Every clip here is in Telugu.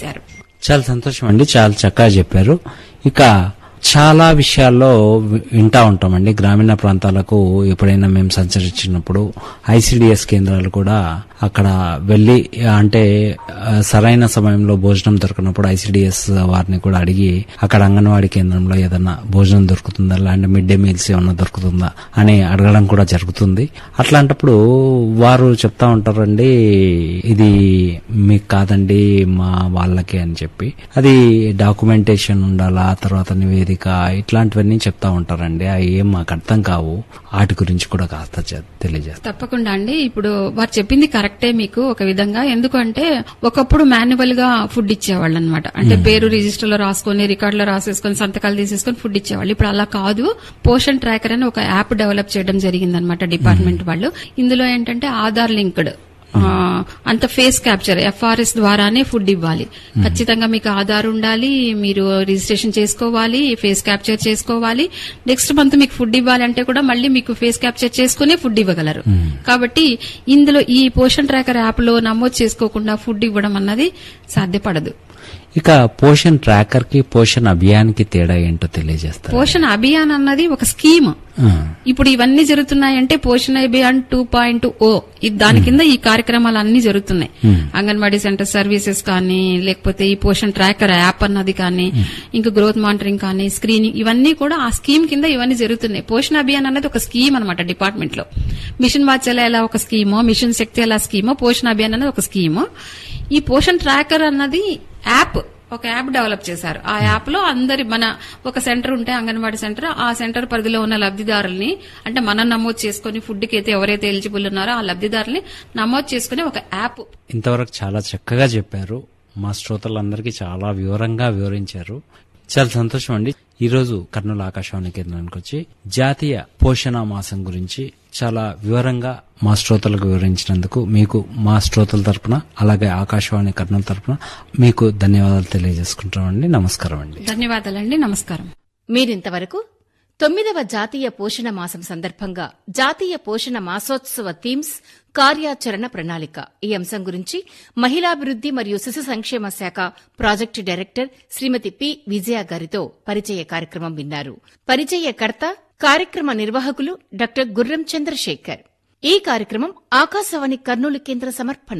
తెలియజేశారు చాలా సంతోషం అండి చాలా చక్కగా చెప్పారు ఇక చాలా విషయాల్లో వి- వింటా ఉంటామండి గ్రామీణ ప్రాంతాలకు ఎప్పుడైనా మేము సంచరించినప్పుడు ఐసిడిఎస్ కేంద్రాలు కూడా అక్కడ వెళ్లి అంటే ఆ, సరైన సమయంలో భోజనం దొరకనప్పుడు ఐసిడిఎస్ వారిని కూడా అడిగి అక్కడ అంగన్వాడీ కేంద్రంలో ఏదన్నా భోజనం దొరుకుతుందా లేదంటే మిడ్ డే మీల్స్ ఏమన్నా దొరుకుతుందా అని అడగడం కూడా జరుగుతుంది అట్లాంటప్పుడు వారు చెప్తా ఉంటారండి ఇది మీకు కాదండి మా వాళ్ళకి అని చెప్పి అది డాక్యుమెంటేషన్ ఉండాలా తర్వాత నివేదిక ఇట్లాంటివన్నీ చెప్తా ఉంటారండి అవి ఏం మాకు అర్థం కావు వాటి గురించి కూడా కాస్త చె- తెలియజేస్తారు తప్పకుండా అండి ఇప్పుడు వారు చెప్పింది కరెక్టే మీకు ఒక విధంగా ఎందుకంటే ఒకప్పుడు మాన్యువల్ గా ఫుడ్ ఇచ్చేవాళ్ళు అనమాట అంటే పేరు రిజిస్టర్ లో రాసుకొని రికార్డ్ లో రాసేసుకొని సంతకాలు తీసేసుకొని ఫుడ్ ఇచ్చేవాళ్ళు ఇప్పుడు అలా కాదు పోషన్ ట్రాకర్ అని ఒక యాప్ డెవలప్ చేయడం జరిగిందనమాట డిపార్ట్మెంట్ వాళ్ళు ఇందులో ఏంటంటే ఆధార్ లింక్డ్ ఆ, అంత ఫేస్ క్యాప్చర్ ఎఫ్ఆర్ఎస్ ద్వారానే ఫుడ్ ఇవ్వాలి ఖచ్చితంగా మీకు ఆధార్ ఉండాలి మీరు రిజిస్ట్రేషన్ చేసుకోవాలి ఫేస్ క్యాప్చర్ చేసుకోవాలి నెక్స్ట్ మంత్ మీకు ఫుడ్ ఇవ్వాలంటే కూడా మళ్ళీ మీకు ఫేస్ క్యాప్చర్ చేసుకునే ఫుడ్ ఇవ్వగలరు కాబట్టి ఇందులో ఈ పోషన్ ట్రాకర్ యాప్ లో నమోదు చేసుకోకుండా ఫుడ్ ఇవ్వడం అన్నది సాధ్యపడదు ఇక పోషన్ ట్రాకర్ కి పోషన్ అభియాన్ కి తేడా ఏంటో తెలియజేస్తారు పోషణ అభియాన్ అన్నది ఒక స్కీమ్ ఆ, ఇప్పుడు ఇవన్నీ జరుగుతున్నాయంటే పోషణ అభియాన్ టూ పాయింట్ ఓ దాని కింద ఈ కార్యక్రమాలు అన్ని జరుగుతున్నాయి అంగన్వాడీ సెంటర్ సర్వీసెస్ కానీ లేకపోతే ఈ పోషణ ట్రాకర్ యాప్ అన్నది కానీ ఇంకా గ్రోత్ మానిటరింగ్ కానీ స్క్రీనింగ్ ఇవన్నీ కూడా ఆ స్కీమ్ కింద ఇవన్నీ జరుగుతున్నాయి పోషణ అభియాన్ అన్నది ఒక స్కీమ్ అనమాట డిపార్ట్మెంట్ లో మిషన్ వాత్సల్య ఎలా ఒక స్కీమో మిషన్ శక్తి ఎలా స్కీమో పోషణ అభియాన్ అనేది ఒక స్కీము ఈ పోషణ ట్రాకర్ అన్నది యాప్ ఒక యాప్ డెవలప్ చేశారు ఆ యాప్ లో అందరి మన ఒక సెంటర్ ఉంటే అంగన్వాడీ సెంటర్ ఆ సెంటర్ పరిధిలో ఉన్న లబ్దిదారుల్ని అంటే మనం నమోదు చేసుకుని ఫుడ్ కి అయితే ఎవరైతే ఎలిజిబుల్ ఉన్నారో ఆ లబ్దిదారుల్ని నమోదు చేసుకుని ఒక యాప్ ఇంతవరకు చాలా చక్కగా చెప్పారు మా శ్రోతలందరికీ చాలా వివరంగా వివరించారు చాలా సంతోషం అండి ఈ రోజు కర్నూలు ఆకాశవాణి కేంద్రానికి వచ్చి జాతీయ పోషణ మాసం గురించి చాలా వివరంగా మా శ్రోతలకు వివరించినందుకు మీకు మా శ్రోతల తరపున అలాగే ఆకాశవాణి కర్నూలు తరపున మీకు ధన్యవాదాలు తెలియజేసుకుంటామండి నమస్కారం అండి ధన్యవాదాలండి నమస్కారం మీరింతవరకు తొమ్మిదవ జాతీయ పోషణ మాసం సందర్భంగా జాతీయ పోషణ మాసోత్సవ థీమ్స్ కార్యాచరణ ప్రణాళిక ఈ అంశం గురించి మహిళాభివృద్ది మరియు శిశు సంక్షేమ శాఖ project director Shrimati P Vijaya గారితో పరిచయ కార్యక్రమం విన్నారు పరిచయకర్త కార్యక్రమ నిర్వాహకులు డాక్టర్ గుర్రం చంద్రశేఖర్ ఈ కార్యక్రమం ఆకాశవాణి కర్నూలు కేంద్ర సమర్పణ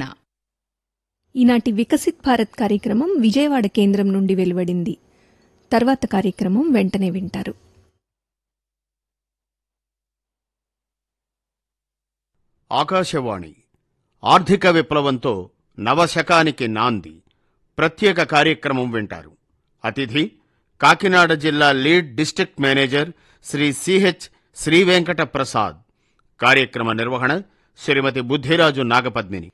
ఈనాటి వికసిత్ భారత్ కార్యక్రమం విజయవాడ కేంద్రం నుండి వెలువడింది తర్వాత కార్యక్రమం వెంటనే వింటారు ఆకాశవాణి ఆర్థిక విప్లవంతో నవశకానికి నాంది ప్రత్యేక కార్యక్రమం వింటారు అతిథి కాకినాడ జిల్లా lead district manager Shri CH Shri Venkata Prasad కార్యక్రమ నిర్వహణ శ్రీమతి బుద్ధిరాజు నాగపద్మిని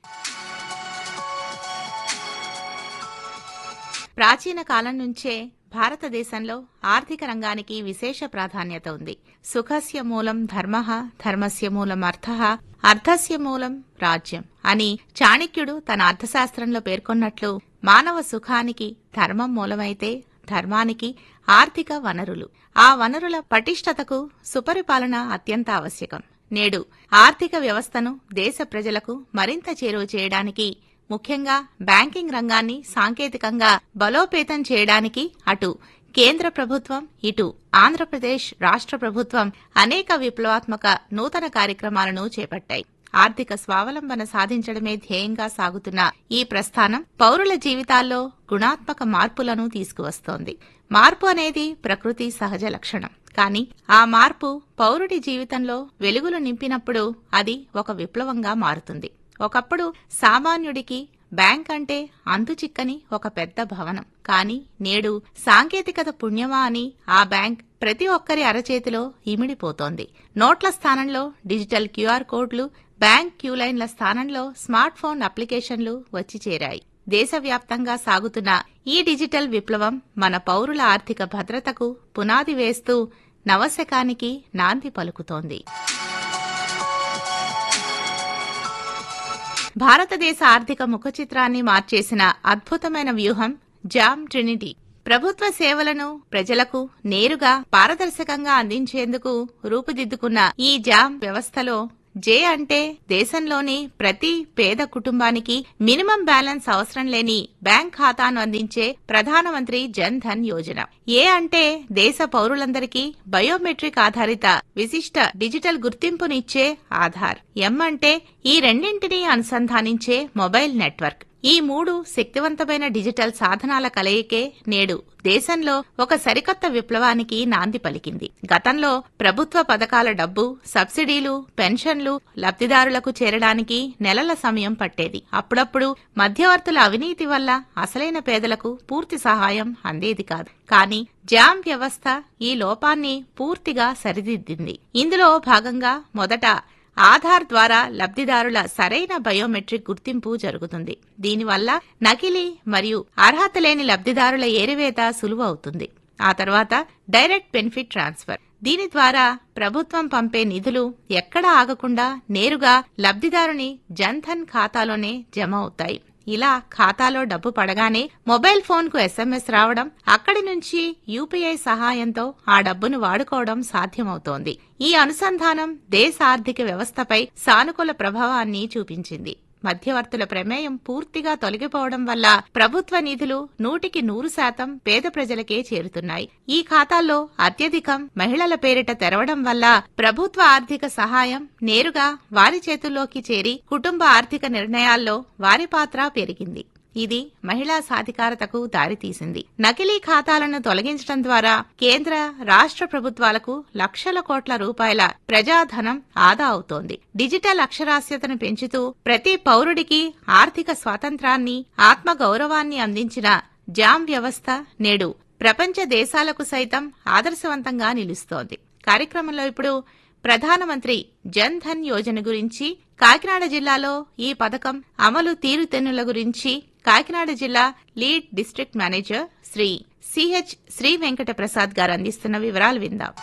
ప్రాచీన కాలం నుంచే భారతదేశంలో ఆర్థిక రంగానికి విశేష ప్రాధాన్యత ఉంది సుఖస్య మూలం ధర్మ ధర్మస్య మూలం అర్థ అర్థస్య మూలం రాజ్యం అని చాణక్యుడు తన అర్థశాస్త్రంలో పేర్కొన్నట్లు మానవ సుఖానికి ధర్మం మూలమైతే ధర్మానికి ఆర్థిక వనరులు ఆ వనరుల పటిష్టతకు సుపరిపాలన అత్యంత ఆవశ్యకం నేడు ఆర్థిక వ్యవస్థను దేశ ప్రజలకు మరింత చేరువ చేయడానికి ముఖ్యంగా బ్యాంకింగ్ రంగాన్ని సాంకేతికంగా బలోపేతం చేయడానికి అటు కేంద్ర ప్రభుత్వం ఇటు ఆంధ్రప్రదేశ్ రాష్ట్ర ప్రభుత్వం అనేక విప్లవాత్మక నూతన కార్యక్రమాలను చేపట్టాయి ఆర్థిక స్వావలంబన సాధించడమే ధ్యేయంగా సాగుతున్న ఈ ప్రస్థానం పౌరుల జీవితాల్లో గుణాత్మక మార్పులను తీసుకువస్తోంది మార్పు అనేది ప్రకృతి సహజ లక్షణం కానీ ఆ మార్పు పౌరుడి జీవితంలో వెలుగులు నింపినప్పుడు అది ఒక విప్లవంగా మారుతుంది ఒకప్పుడు సామాన్యుడికి బ్యాంక్ అంటే అంతుచిక్కని ఒక పెద్ద భవనం కానీ నేడు సాంకేతికత పుణ్యమా అని ఆ బ్యాంక్ ప్రతి ఒక్కరి అరచేతిలో ఇమిడిపోతోంది నోట్ల స్థానంలో డిజిటల్ క్యూఆర్ కోడ్లు బ్యాంక్ క్యూలైన్ల స్థానంలో స్మార్ట్ ఫోన్ అప్లికేషన్లు వచ్చి చేరాయి దేశవ్యాప్తంగా సాగుతున్న ఈ డిజిటల్ విప్లవం మన పౌరుల ఆర్థిక భద్రతకు పునాది వేస్తూ నవశకానికి నాంది పలుకుతోంది భారతదేశ ఆర్థిక ముఖచిత్రాన్ని మార్చేసిన అద్భుతమైన వ్యూహం జామ్ ట్రినిటీ ప్రభుత్వ సేవలను ప్రజలకు నేరుగా పారదర్శకంగా అందించేందుకు రూపుదిద్దుకున్న ఈ జామ్ వ్యవస్థలో జే అంటే దేశంలోని ప్రతి పేద కుటుంబానికి మినిమం బ్యాలెన్స్ అవసరం లేని బ్యాంక్ ఖాతాను అందించే ప్రధానమంత్రి జన్ ధన్ యోజన ఏ అంటే దేశ పౌరులందరికీ బయోమెట్రిక్ ఆధారిత విశిష్ట డిజిటల్ గుర్తింపునిచ్చే ఆధార్ ఎం అంటే ఈ రెండింటినీ అనుసంధానించే మొబైల్ నెట్వర్క్ ఈ మూడు శక్తివంతమైన డిజిటల్ సాధనాల కలయికే నేడు దేశంలో ఒక సరికొత్త విప్లవానికి నాంది పలికింది గతంలో ప్రభుత్వ పథకాల డబ్బు సబ్సిడీలు పెన్షన్లు లబ్ధిదారులకు చేరడానికి నెలల సమయం పట్టేది అప్పుడప్పుడు మధ్యవర్తుల అవినీతి వల్ల అసలైన పేదలకు పూర్తి సహాయం అందేది కాదు కానీ జామ్ వ్యవస్థ ఈ లోపాన్ని పూర్తిగా సరిదిద్దింది ఇందులో భాగంగా మొదట ఆధార్ ద్వారా లబ్ధిదారుల సరైన బయోమెట్రిక్ గుర్తింపు జరుగుతుంది దీనివల్ల నకిలీ మరియు అర్హత లేని లబ్ధిదారుల ఏరివేత సులువు అవుతుంది ఆ తర్వాత డైరెక్ట్ బెనిఫిట్ ట్రాన్స్ఫర్ దీని ద్వారా ప్రభుత్వం పంపే నిధులు ఎక్కడ ఆగకుండా నేరుగా లబ్ధిదారుని జన్ధన్ ఖాతాలోనే జమ అవుతాయి ఇలా ఖాతాలో డబ్బు పడగానే మొబైల్ ఫోన్ కు ఎస్ఎంఎస్ రావడం అక్కడి నుంచి యూపీఐ సహాయంతో ఆ డబ్బును వాడుకోవడం సాధ్యమవుతోంది ఈ అనుసంధానం దేశ ఆర్థిక వ్యవస్థపై సానుకూల ప్రభావాన్ని చూపించింది మధ్యవర్తుల ప్రమేయం పూర్తిగా తొలగిపోవడం వల్ల ప్రభుత్వ నిధులు నూటికి నూరు శాతం పేద ప్రజలకే చేరుతున్నాయి ఈ ఖాతాల్లో అత్యధికం మహిళల పేరిట తెరవడం వల్ల ప్రభుత్వ ఆర్థిక సహాయం నేరుగా వారి చేతుల్లోకి చేరి కుటుంబ ఆర్థిక నిర్ణయాల్లో వారి పాత్ర పెరిగింది ఇది మహిళా సాధికారతకు దారితీసింది నకిలీ ఖాతాలను తొలగించడం ద్వారా కేంద్ర రాష్ట్ర ప్రభుత్వాలకు లక్షల కోట్ల రూపాయల ప్రజాధనం ఆదా అవుతోంది డిజిటల్ అక్షరాస్యతను పెంచుతూ ప్రతి పౌరుడికి ఆర్థిక స్వాతంత్రాన్ని ఆత్మగౌరవాన్ని అందించిన జామ్ వ్యవస్థ నేడు ప్రపంచ దేశాలకు సైతం ఆదర్శవంతంగా నిలుస్తోంది కార్యక్రమంలో ఇప్పుడు ప్రధానమంత్రి జన్ ధన్ యోజన గురించి కాకినాడ జిల్లాలో ఈ పథకం అమలు తీరుతెన్నుల గురించి కాకినాడ జిల్లా lead district manager Shri CH Shri Venkata Prasad garu అందిస్తున్న వివరాలు విందాం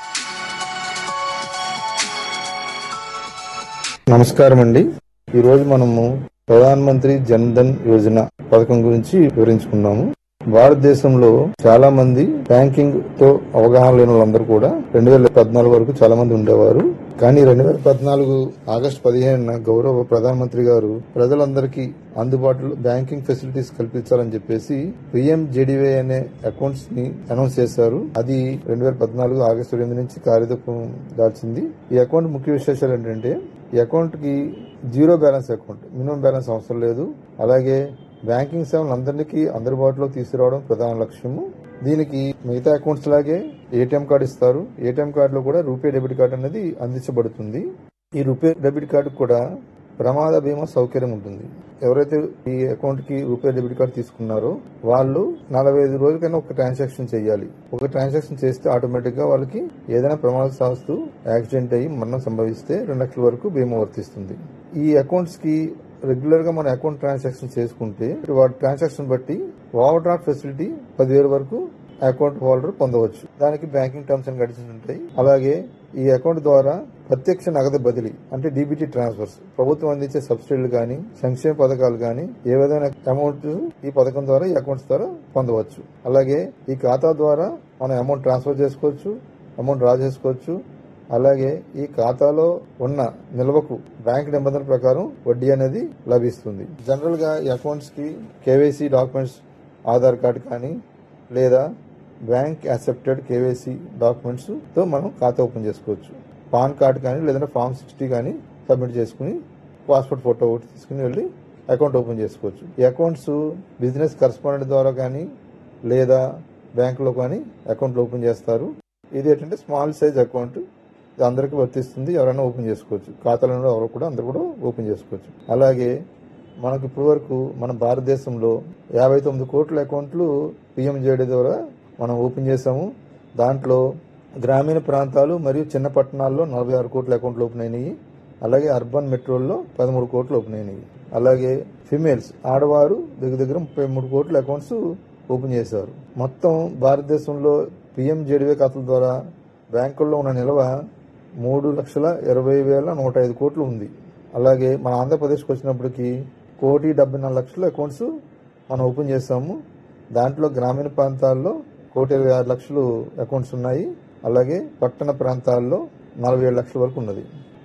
నమస్కారం అండి ఈ రోజు మనము ప్రధాన మంత్రి జన్ ధన్ యోజన పథకం గురించి వివరించుకున్నాము భారతదేశంలో చాలా మంది బ్యాంకింగ్ తో అవగాహన లేని వాళ్ళందరూ కూడా రెండు వేల పద్నాలుగు వరకు చాలా మంది ఉండేవారు కానీ రెండు వేల పద్నాలుగు ఆగస్టు పదిహేనున గౌరవ ప్రధానమంత్రి గారు ప్రజలందరికీ అందుబాటులో బ్యాంకింగ్ ఫెసిలిటీస్ కల్పించాలని చెప్పేసి పిఎం జేడీవై అనే అకౌంట్స్ ని అనౌన్స్ చేశారు అది రెండు వేల పద్నాలుగు ఆగస్టు ఎనిమిది నుంచి కార్యరూపం దాల్చింది ఈ అకౌంట్ ముఖ్య విశేషాలు ఏంటంటే ఈ అకౌంట్ కి zero balance account minimum balance అవసరం లేదు అలాగే బ్యాంకింగ్ సేవలు అందరికీ అందుబాటులో తీసుకురావడం ప్రధాన లక్ష్యము దీనికి మిగతా అకౌంట్స్ లాగే ఏటీఎం కార్డు ఇస్తారు ఏటీఎం కార్డులో కూడా రూపే డెబిట్ కార్డు అనేది అందించబడుతుంది ఈ రూపే డెబిట్ కార్డు కూడా ప్రమాద బీమా సౌకర్యం ఉంటుంది ఎవరైతే ఈ అకౌంట్ కి రూపే డెబిట్ కార్డు తీసుకున్నారో వాళ్ళు నలభై ఐదు రోజులకైనా ఒక ట్రాన్సాక్షన్ చేయాలి ఒక ట్రాన్సాక్షన్ చేస్తే ఆటోమేటిక్ గా వాళ్ళకి ఏదైనా ప్రమాద శాస్తు యాక్సిడెంట్ అయ్యి మరణం సంభవిస్తే రెండు లక్షల వరకు బీమా వర్తిస్తుంది ఈ అకౌంట్స్ కి రెగ్యులర్ గా మన అకౌంట్ ట్రాన్సాక్షన్ చేసుకుంటే వాటి ట్రాన్సాక్షన్ బట్టి ఓవర్ డ్రాఫ్ట్ ఫెసిలిటీ పదివేల వరకు అకౌంట్ హోల్డర్ పొందవచ్చు దానికి బ్యాంకింగ్ టర్మ్స్ అండ్ కండిషన్స్ ఉంటాయి అలాగే ఈ అకౌంట్ ద్వారా ప్రత్యక్ష నగదు బదిలీ అంటే డీబీటీ ట్రాన్స్ఫర్స్ ప్రభుత్వం అందించే సబ్సిడీలు కానీ సంక్షేమ పథకాలు కానీ ఏ విధమైన అమౌంట్ ఈ పథకం ద్వారా ఈ అకౌంట్స్ ద్వారా పొందవచ్చు అలాగే ఈ ఖాతా ద్వారా మనం అమౌంట్ ట్రాన్స్ఫర్ చేసుకోవచ్చు అమౌంట్ డ్రా చేసుకోవచ్చు అలాగే ఈ ఖాతాలో ఉన్న నిల్వకు బ్యాంక్ నిబంధనల ప్రకారం వడ్డీ అనేది లభిస్తుంది జనరల్ గా ఈ అకౌంట్స్ కి కేవైసీ డాక్యుమెంట్స్ ఆధార్ కార్డు కానీ లేదా బ్యాంక్ యాక్సెప్టెడ్ కేవైసీ డాక్యుమెంట్స్ తో మనం ఖాతా ఓపెన్ చేసుకోవచ్చు పాన్ కార్డు కానీ లేదంటే ఫామ్ సిక్స్టీ కానీ సబ్మిట్ చేసుకుని పాస్పోర్ట్ ఫోటో ఒకటి తీసుకుని వెళ్ళి అకౌంట్ ఓపెన్ చేసుకోవచ్చు ఈ అకౌంట్స్ బిజినెస్ కరస్పాండెంట్ ద్వారా కానీ లేదా బ్యాంకులో కానీ అకౌంట్లు ఓపెన్ చేస్తారు ఇది ఏంటంటే స్మాల్ సైజ్ అకౌంట్ ఇది అందరికీ వర్తిస్తుంది ఎవరైనా ఓపెన్ చేసుకోవచ్చు ఖాతాలను ఎవరు కూడా అందరూ కూడా ఓపెన్ చేసుకోవచ్చు అలాగే మనకు ఇప్పటి వరకు మన భారతదేశంలో యాభై తొమ్మిది కోట్ల అకౌంట్లు పిఎంజేడి ద్వారా మనం ఓపెన్ చేసాము దాంట్లో గ్రామీణ ప్రాంతాలు మరియు చిన్న పట్టణాల్లో నలభై ఆరు కోట్ల అకౌంట్లు ఓపెన్ అయినాయి అలాగే అర్బన్ మెట్రోల్లో పదమూడు కోట్లు ఓపెన్ అయినాయి అలాగే ఫిమేల్స్ ఆడవారు దగ్గర దగ్గర ముప్పై మూడు కోట్ల అకౌంట్స్ ఓపెన్ చేశారు మొత్తం భారతదేశంలో పిఎంజేడివై ఖాతాల ద్వారా బ్యాంకుల్లో ఉన్న నిల్వ మూడు లక్షల ఇరవై వేల నూట ఐదు కోట్లు ఉంది అలాగే మన ఆంధ్రప్రదేశ్కి వచ్చినప్పటికి కోటి డెబ్బై నాలుగు లక్షల అకౌంట్స్ మనం ఓపెన్ చేసాము దాంట్లో గ్రామీణ ప్రాంతాల్లో కోటి ఇరవై ఆరు లక్షలు అకౌంట్స్ ఉన్నాయి అలాగే పట్టణ ప్రాంతాల్లో నలభై ఏడు లక్షల వరకు ఉన్నది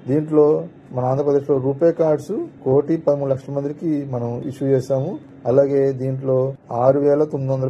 దీంట్లో మన ఆంధ్రప్రదేశ్ లో రూపే కార్డ్స్ కోటి పదమూడు లక్షల మందికి మనం ఇష్యూ చేశాము అలాగే దీంట్లో ఆరు వేల తొమ్మిది వందల